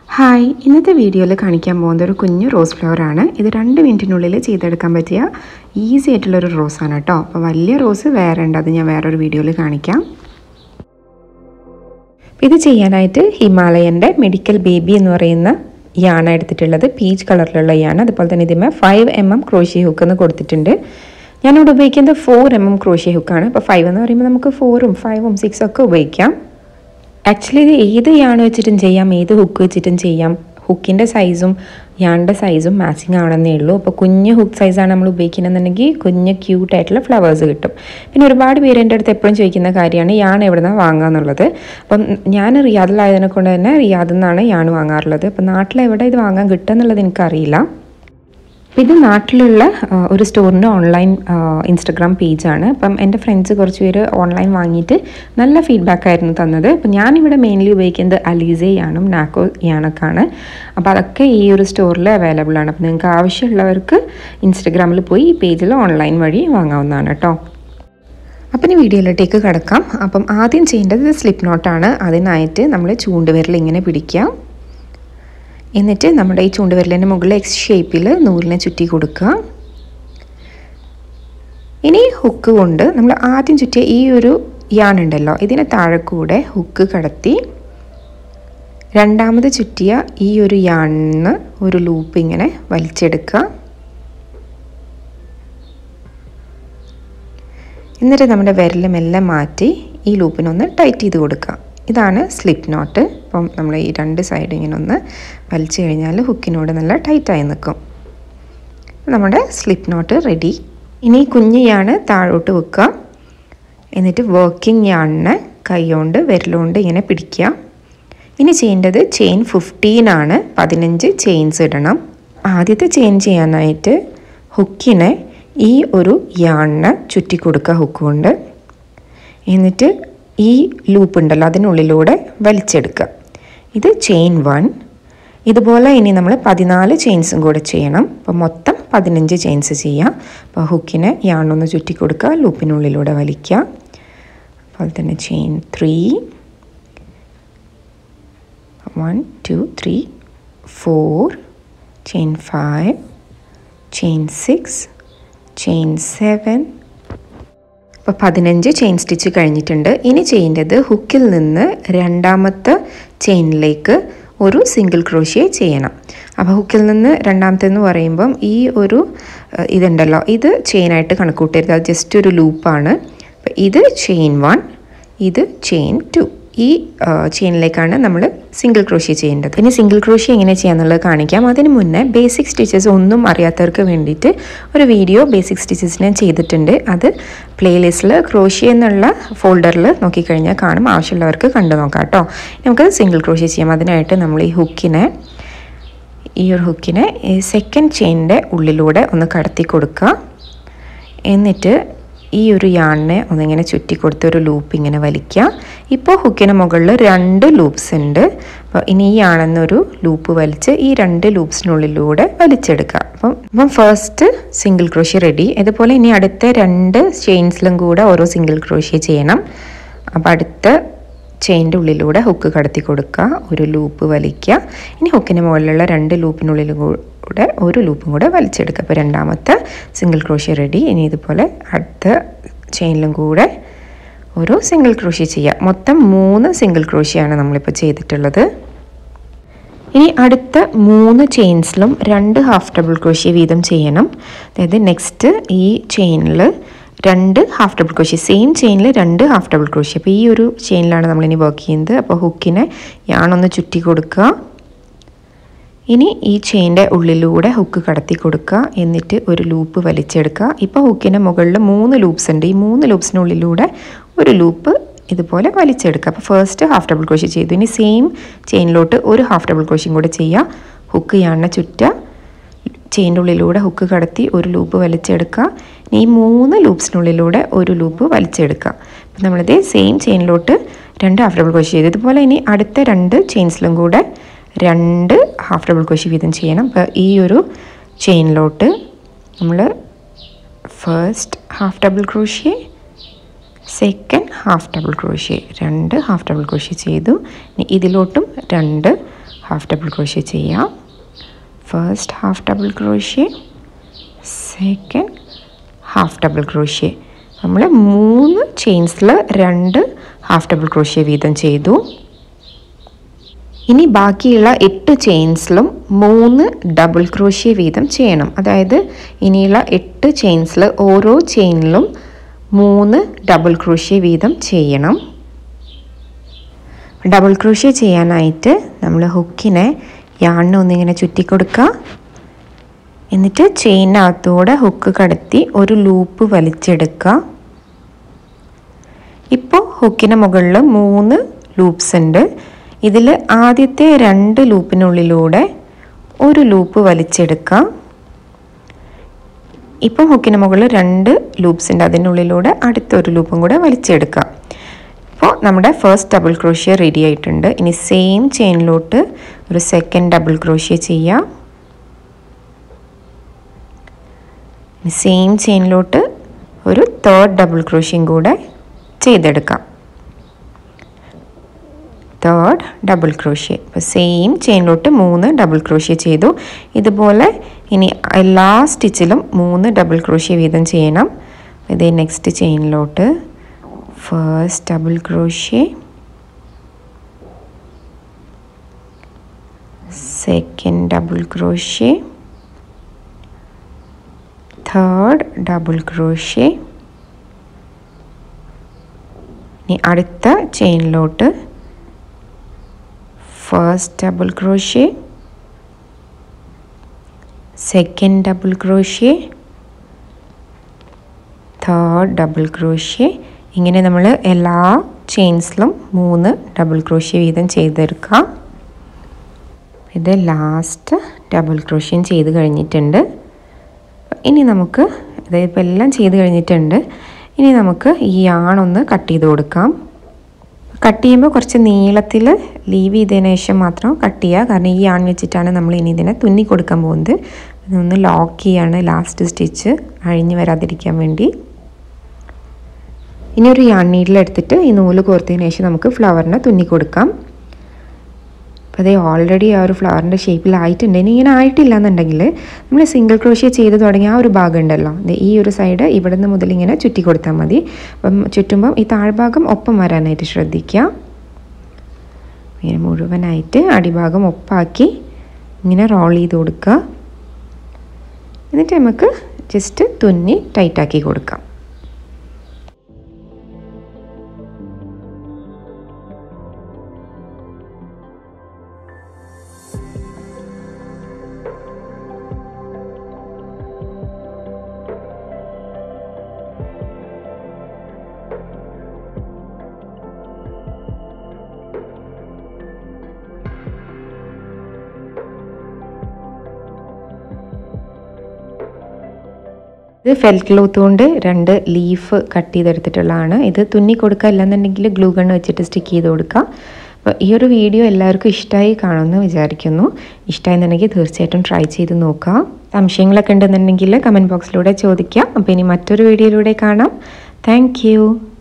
hi ഇന്നത്തെ വീഡിയോയിൽ കാണിക്കാൻ പോകുന്നത് ഒരു കുഞ്ഞു റോസ് ഫ്ലവർ ആണ് ഇത് രണ്ട് മിനിറ്റിനുള്ളിൽ ചെയ്തെടുക്കാൻ പറ്റിയ ഈസി ആയിട്ടുള്ളൊരു റോസാണ് കേട്ടോ അപ്പോൾ വലിയ റോസ് വേറെ ഉണ്ട് അത് ഞാൻ വേറൊരു വീഡിയോയിൽ കാണിക്കാം ഇത് ചെയ്യാനായിട്ട് ഹിമാലയൻ്റെ മെഡിക്കൽ ബേബി എന്ന് പറയുന്ന യാണ് എടുത്തിട്ടുള്ളത് പീച്ച് കളറിലുള്ള യാണ് അതുപോലെ തന്നെ ഇതിന്മേൽ five M M crochet hook എന്ന് കൊടുത്തിട്ടുണ്ട് ഞാനിവിടെ ഉപയോഗിക്കുന്നത് ഫോർ എം എം ക്രോഷ്യ ഹുക്കാണ് അപ്പോൾ ഫൈവ് എന്ന് പറയുമ്പോൾ നമുക്ക് ഫോറും ഫൈവും സിക്സും ഒക്കെ ഉപയോഗിക്കാം ആക്ച്വലി ഇത് ഏത് യാണ് വെച്ചിട്ടും ചെയ്യാം ഏത് ഹുക്ക് വെച്ചിട്ടും ചെയ്യാം ഹുക്കിൻ്റെ സൈസും യാണിൻ്റെ സൈസും മാച്ചിങ് ആണെന്നേ ഉള്ളൂ അപ്പോൾ കുഞ്ഞ് ഹുക്ക് സൈസാണ് നമ്മൾ ഉപയോഗിക്കുന്നതെന്നുണ്ടെങ്കിൽ കുഞ്ഞ് ക്യൂട്ടായിട്ടുള്ള ഫ്ലവേഴ്സ് കിട്ടും പിന്നെ ഒരുപാട് പേര് എൻ്റെ അടുത്ത് എപ്പോഴും ചോദിക്കുന്ന കാര്യമാണ് യാൺ എവിടെ നിന്നാണ് വാങ്ങുക എന്നുള്ളത് അപ്പം ഞാൻ റിയാദിലായതിനെ കൊണ്ട് തന്നെ റിയാദിൽ നിന്നാണ് യാൺ വാങ്ങാറുള്ളത് അപ്പം നാട്ടിലെവിടെ ഇത് വാങ്ങാൻ കിട്ടുക എന്നുള്ളത് എനിക്കറിയില്ല ഇത് നാട്ടിലുള്ള ആ, ഒരു സ്റ്റോറിൻ്റെ ഓൺലൈൻ ഇൻസ്റ്റഗ്രാം പേജാണ് അപ്പം എൻ്റെ ഫ്രണ്ട്സ് കുറച്ച് പേര് ഓൺലൈൻ വാങ്ങിയിട്ട് നല്ല ഫീഡ്ബാക്ക് ആയിരുന്നു തന്നത് അപ്പം ഞാനിവിടെ മെയിൻലി ഉപയോഗിക്കുന്നത് അലീസയാണും നാക്കോ യാണൊക്കെയാണ് അപ്പോൾ അതൊക്കെ ഈ ഒരു സ്റ്റോറിൽ അവൈലബിൾ ആണ് അപ്പം നിങ്ങൾക്ക് ആവശ്യമുള്ളവർക്ക് ഇൻസ്റ്റഗ്രാമിൽ പോയി ഈ പേജിൽ ഓൺലൈൻ വഴി വാങ്ങാവുന്നതാണ് കേട്ടോ അപ്പം ഇനി വീഡിയോയിലോട്ടേക്ക് കിടക്കാം അപ്പം ആദ്യം ചെയ്യേണ്ടത് സ്ലിപ്പ് നോട്ടാണ് അതിനായിട്ട് നമ്മൾ ചൂണ്ടുവിരൽ ഇങ്ങനെ പിടിക്കുക എന്നിട്ട് നമ്മുടെ ഈ ചൂണ്ടുവിരലിൻ്റെ മുകളിൽ എക്സ് ഷേപ്പിൽ നൂലിനെ ചുറ്റി കൊടുക്കുക ഇനി ഹുക്ക് കൊണ്ട് നമ്മൾ ആദ്യം ചുറ്റിയ ഈ ഒരു യാൺ ഉണ്ടല്ലോ ഇതിന് താഴെ കൂടെ ഹുക്ക് കടത്തി രണ്ടാമത് ചുറ്റിയ ഈ ഒരു യാണിന്ന് ഒരു ലൂപ്പ് ഇങ്ങനെ വലിച്ചെടുക്കുക എന്നിട്ട് നമ്മുടെ വിരൽ മെല്ലെ മാറ്റി ഈ ലൂപ്പിനൊന്ന് ടൈറ്റ് ചെയ്ത് കൊടുക്കുക ഇതാണ് സ്ലിപ്പ് നോട്ട് അപ്പം നമ്മൾ ഈ രണ്ട് സൈഡ് ഇങ്ങനെ ഒന്ന് വലിച്ചു കഴിഞ്ഞാൽ ഹുക്കിനോട് നല്ല ടൈറ്റായി നിൽക്കും നമ്മുടെ സ്ലിപ്പ് നോട്ട് റെഡി ഇനി കുഞ്ഞ് യാണ് താഴോട്ട് വെക്കുക എന്നിട്ട് വർക്കിംഗ് യാണിനെ കൈകൊണ്ട് വിരലുകൊണ്ട് ഇങ്ങനെ പിടിക്കുക ഇനി ചെയ്യേണ്ടത് ചെയിൻ ഫിഫ്റ്റീൻ ആണ് പതിനഞ്ച് ചെയിൻസ് ഇടണം ആദ്യത്തെ ചെയിൻ ചെയ്യാനായിട്ട് ഹുക്കിനെ ഈ ഒരു യാണിനെ ചുറ്റി കൊടുക്കുക ഹുക്ക് കൊണ്ട് എന്നിട്ട് ഈ ലൂപ്പ് ഉണ്ടല്ലോ അതിനുള്ളിലൂടെ വലിച്ചെടുക്കുക ഇത് ചെയിൻ വൺ ഇതുപോലെ ഇനി നമ്മൾ പതിനാല് ചെയിൻസും കൂടെ ചെയ്യണം അപ്പോൾ മൊത്തം പതിനഞ്ച് ചെയിൻസ് ചെയ്യാം അപ്പോൾ ഹുക്കിനെ യാണൊന്ന് ചുറ്റി കൊടുക്കുക ലൂപ്പിനുള്ളിലൂടെ വലിക്കുക അതുപോലെ തന്നെ chain three one two three four chain five chain six chain seven അപ്പോൾ പതിനഞ്ച് ചെയിൻ സ്റ്റിച്ച് കഴിഞ്ഞിട്ടുണ്ട് ഇനി ചെയ്യേണ്ടത് ഹുക്കിൽ നിന്ന് രണ്ടാമത്തെ ചെയിനിലേക്ക് ഒരു സിംഗിൾ ക്രോഷ്യ ചെയ്യണം അപ്പോൾ ഹുക്കിൽ നിന്ന് രണ്ടാമത്തെന്ന് പറയുമ്പം ഈ ഒരു ഏഹ്, ഇതുണ്ടല്ലോ ഇത് ചെയിനായിട്ട് കണക്കൂട്ടരുത് അത് ജസ്റ്റ് ഒരു ലൂപ്പാണ് അപ്പോൾ ഇത് ചെയിൻ വൺ ഇത് ചെയിൻ ടു ഈ ചെയിനിലേക്കാണ് നമ്മൾ സിംഗിൾ ക്രോഷ്യ ചെയ്യേണ്ടത് ഇനി സിംഗിൾ ക്രോഷ്യ എങ്ങനെ ചെയ്യാന്നുള്ളത് കാണിക്കാം അതിന് മുന്നേ ബേസിക് സ്റ്റിച്ചസ് ഒന്നും അറിയാത്തവർക്ക് വേണ്ടിയിട്ട് ഒരു വീഡിയോ ബേസിക് സ്റ്റിച്ചസ് ഞാൻ ചെയ്തിട്ടുണ്ട് അത് പ്ലേലിസ്റ്റിൽ ക്രോഷ്യ എന്നുള്ള ഫോൾഡറിൽ നോക്കിക്കഴിഞ്ഞാൽ കാണും ആവശ്യമുള്ളവർക്ക് കണ്ടു നോക്കാം കേട്ടോ നമുക്ക് സിംഗിൾ ക്രോഷ്യ ചെയ്യാം അതിനായിട്ട് നമ്മൾ ഈ ഹുക്കിനെ ഈ ഒരു ഹുക്കിനെ ഈ സെക്കൻഡ് ചെയിനിൻ്റെ ഉള്ളിലൂടെ ഒന്ന് കടത്തി കൊടുക്കുക എന്നിട്ട് ഈ ഒരു യാണിനെ ഒന്നിങ്ങനെ ചുറ്റി കൊടുത്ത് ഒരു ലൂപ്പ് ഇങ്ങനെ വലിക്കുക ഇപ്പോൾ ഹുക്കിന് മുകളിൽ രണ്ട് ലൂപ്സ് ഉണ്ട് അപ്പോൾ ഇനി ഈ യാണെന്നൊരു ലൂപ്പ് വലിച്ച് ഈ രണ്ട് ലൂപ്സിനുള്ളിലൂടെ വലിച്ചെടുക്കുക അപ്പം അപ്പം ഫസ്റ്റ് സിംഗിൾ ക്രോഷ്യ റെഡി അതുപോലെ ഇനി അടുത്ത രണ്ട് ചെയിൻസിലും കൂടെ ഓരോ സിംഗിൾ ക്രോഷ്യ ചെയ്യണം അപ്പോൾ അടുത്ത ചെയിൻ്റെ ഉള്ളിലൂടെ ഹുക്ക് കടത്തി കൊടുക്കുക ഒരു ലൂപ്പ് വലിക്കുക ഇനി ഹുക്കിന് മുകളിലുള്ള രണ്ട് ലൂപ്പിനുള്ളിൽ കൂടെ ഒരു ലൂപ്പും കൂടെ വലിച്ചെടുക്കുക അപ്പോൾ രണ്ടാമത്തെ സിംഗിൾ ക്രോഷ്യ റെഡി ഇനി ഇതുപോലെ അടുത്ത ചെയിനിലും കൂടെ ഒരു സിംഗിൾ ക്രോഷ്യ ചെയ്യുക മൊത്തം മൂന്ന് സിംഗിൾ ക്രോഷ്യയാണ് നമ്മളിപ്പോൾ ചെയ്തിട്ടുള്ളത് ഇനി അടുത്ത മൂന്ന് ചെയിൻസിലും രണ്ട് ഹാഫ് ഡബിൾ ക്രോഷ്യ വീതം ചെയ്യണം അതായത് നെക്സ്റ്റ് ഈ ചെയിനിൽ രണ്ട് ഹാഫ് ഡബിൾ ക്രോഷ്യ സെയിം ചെയിനിൽ രണ്ട് ഹാഫ് ഡബിൾ ക്രോഷ്യ അപ്പോൾ ഈ ഒരു ചെയിനിലാണ് നമ്മളിനി വർക്ക് ചെയ്യുന്നത് അപ്പോൾ ഹുക്കിനെ യാണൊന്ന് ചുറ്റി കൊടുക്കുക ഇനി ഈ ചെയിൻ്റെ ഉള്ളിലൂടെ ഹുക്ക് കടത്തി കൊടുക്കുക എന്നിട്ട് ഒരു ലൂപ്പ് വലിച്ചെടുക്കുക ഇപ്പോൾ ഹുക്കിൻ്റെ മുകളിൽ മൂന്ന് ലൂപ്സ് ഉണ്ട് ഈ മൂന്ന് ലൂപ്സിനുള്ളിലൂടെ ഒരു ലൂപ്പ് ഇതുപോലെ വലിച്ചെടുക്കുക അപ്പോൾ ഫസ്റ്റ് ഹാഫ് ഡബിൾ ക്രോഷ്യ ചെയ്തു ഇനി സെയിം ചെയിനിലോട്ട് ഒരു ഹാഫ് ഡബിൾ ക്രോഷ്യം കൂടെ ചെയ്യുക ഹുക്ക് യാണ ചുറ്റുക ചെയിൻ്റെ ഉള്ളിലൂടെ ഹുക്ക് കടത്തി ഒരു ലൂപ്പ് വലിച്ചെടുക്കുക ഇനി ഈ മൂന്ന് ലൂപ്സിനുള്ളിലൂടെ ഒരു ലൂപ്പ് വലിച്ചെടുക്കുക അപ്പം നമ്മളിത് സെയിം ചെയിനിലോട്ട് രണ്ട് ഹാഫ് ഡബിൾ ക്രോഷ്യ ചെയ്തു ഇതുപോലെ ഇനി അടുത്ത രണ്ട് ചെയിൻസിലും കൂടെ രണ്ട് ഹാഫ് ഡബിൾ ക്രോഷ്യ വീതം ചെയ്യണം അപ്പോൾ ഈ ഒരു ചെയിനിലോട്ട് നമ്മൾ first half double crochet second half double crochet രണ്ട് ഹാഫ് ഡബിൾ ക്രോഷ്യ ചെയ്തു ഇനി ഇതിലോട്ടും രണ്ട് ഹാഫ് ഡബിൾ ക്രോഷ്യ ചെയ്യാം first half double crochet second half double crochet നമ്മൾ മൂന്ന് ചെയിൻസിൽ രണ്ട് ഹാഫ് ഡബിൾ ക്രോഷ്യ വീതം ചെയ്തു ഇനി ബാക്കിയുള്ള എട്ട് ചെയിൻസിലും മൂന്ന് ഡബിൾ ക്രോഷ്യ വീതം ചെയ്യണം അതായത് ഇനിയുള്ള എട്ട് ചെയിൻസിൽ ഓരോ ചെയിനിലും മൂന്ന് ഡബിൾ ക്രോഷ്യ വീതം ചെയ്യണം ഡബിൾ ക്രോഷ്യ ചെയ്യാനായിട്ട് നമ്മൾ ഹുക്കിനെ യാണിനെ ഒന്നിങ്ങനെ ചുറ്റിക്കൊടുക്കുക എന്നിട്ട് ചെയിനകത്തൂടെ ഹുക്ക് കടത്തി ഒരു ലൂപ്പ് വലിച്ചെടുക്കുക ഇപ്പോൾ ഹുക്കിന് മുകളിൽ മൂന്ന് ലൂപ്സ് ഉണ്ട് ഇതിൽ ആദ്യത്തെ രണ്ട് ലൂപ്പിനുള്ളിലൂടെ ഒരു ലൂപ്പ് വലിച്ചെടുക്കാം ഇപ്പം ഹുക്കിന് മുകളിൽ രണ്ട് ലൂപ്സ് ഉണ്ട് അതിനുള്ളിലൂടെ അടുത്തൊരു ലൂപ്പും കൂടെ വലിച്ചെടുക്കാം അപ്പോൾ നമ്മുടെ ഫസ്റ്റ് ഡബിൾ ക്രോഷ്യ റെഡി ആയിട്ടുണ്ട് ഇനി സെയിം ചെയിനിലോട്ട് ഒരു സെക്കൻഡ് ഡബിൾ ക്രോഷ്യ ചെയ്യാം സെയിം ചെയിനിലോട്ട് ഒരു തേർഡ് ഡബിൾ ക്രോഷ്യം കൂടെ ചെയ്തെടുക്കാം തേർഡ് ഡബിൾ ക്രോഷ്യ ഇപ്പോൾ സെയിം ചെയിനിലോട്ട് മൂന്ന് ഡബിൾ ക്രോഷ്യ ചെയ്തു ഇതുപോലെ ഇനി എല്ലാ സ്റ്റിച്ചിലും മൂന്ന് ഡബിൾ ക്രോഷ്യ വീതം ചെയ്യണം ഇതേ നെക്സ്റ്റ് ചെയിനിലോട്ട് first double crochet second double crochet third double crochet ഇനി അടുത്ത ചെയിനിലോട്ട് first double crochet second double crochet third double crochet ഇങ്ങനെ നമ്മൾ എല്ലാ ചെയിൻസിലും മൂന്ന് ഡബിൾ ക്രോഷ്യ വീതം ചെയ്തെടുക്കാം ഇത് ലാസ്റ്റ് ഡബിൾ ക്രോഷ്യം ചെയ്ത് കഴിഞ്ഞിട്ടുണ്ട് ഇനി നമുക്ക് അതായത് ഇപ്പോൾ എല്ലാം ചെയ്ത് കഴിഞ്ഞിട്ടുണ്ട് ഇനി നമുക്ക് ഈ യാണൊന്ന് കട്ട് ചെയ്ത് കൊടുക്കാം കട്ട് ചെയ്യുമ്പോൾ കുറച്ച് നീളത്തിൽ ലീവ് ചെയ്തതിന് ശേഷം മാത്രം കട്ട് ചെയ്യുക കാരണം ഈ യാൺ വെച്ചിട്ടാണ് നമ്മൾ ഇനി ഇതിനെ തുന്നി കൊടുക്കാൻ പോകുന്നത് അതൊന്ന് ലോക്ക് ചെയ്യാണ് ലാസ്റ്റ് സ്റ്റിച്ച് അഴിഞ്ഞു വരാതിരിക്കാൻ വേണ്ടി ഇനി ഒരു യാൺ നീഡിലെടുത്തിട്ട് ഈ നൂല് കോർത്തതിന് ശേഷം നമുക്ക് ഫ്ലവറിനെ തുന്നി കൊടുക്കാം അപ്പോൾ അതേ ഓൾറെഡി ആ ഒരു ഫ്ലവറിൻ്റെ ഷേപ്പിലായിട്ടുണ്ട് ഇനി ഇങ്ങനെ ആയിട്ടില്ല എന്നുണ്ടെങ്കിൽ നമ്മൾ സിംഗിൾ ക്രോഷ്യ ചെയ്ത് തുടങ്ങിയ ആ ഒരു ഭാഗം ഉണ്ടല്ലോ ഈ ഒരു സൈഡ് ഇവിടെ നിന്ന് മുതൽ ഇങ്ങനെ ചുറ്റി കൊടുത്താൽ മതി അപ്പം ചുറ്റുമ്പം ഈ താഴ്ഭാഗം ഒപ്പം വരാനായിട്ട് ശ്രദ്ധിക്കുക ഇങ്ങനെ മുഴുവനായിട്ട് അടിഭാഗം ഒപ്പാക്കി ഇങ്ങനെ റോൾ ചെയ്ത് കൊടുക്കുക എന്നിട്ട് നമുക്ക് ജസ്റ്റ് തുന്നി ടൈറ്റാക്കി കൊടുക്കാം ഇത് ഫെൽറ്റ് ക്ലോത്ത് കൊണ്ട് രണ്ട് ലീഫ് കട്ട് ചെയ്തെടുത്തിട്ടുള്ളതാണ് ഇത് തുന്നി കൊടുക്കുക അല്ലെന്നുണ്ടെങ്കിൽ ഗ്ലൂ ഗണ്ണ് വെച്ചിട്ട് സ്റ്റിക്ക് ചെയ്ത് കൊടുക്കുക അപ്പോൾ ഈ ഒരു വീഡിയോ എല്ലാവർക്കും ഇഷ്ടമായി കാണുമെന്ന് വിചാരിക്കുന്നു ഇഷ്ടമായെന്നുണ്ടെങ്കിൽ തീർച്ചയായിട്ടും ട്രൈ ചെയ്ത് നോക്കുക സംശയങ്ങളൊക്കെ ഉണ്ടെന്നുണ്ടെങ്കിൽ കമൻറ്റ് ബോക്സിലൂടെ ചോദിക്കാം അപ്പോൾ ഇനി മറ്റൊരു വീഡിയോയിലൂടെ കാണാം താങ്ക്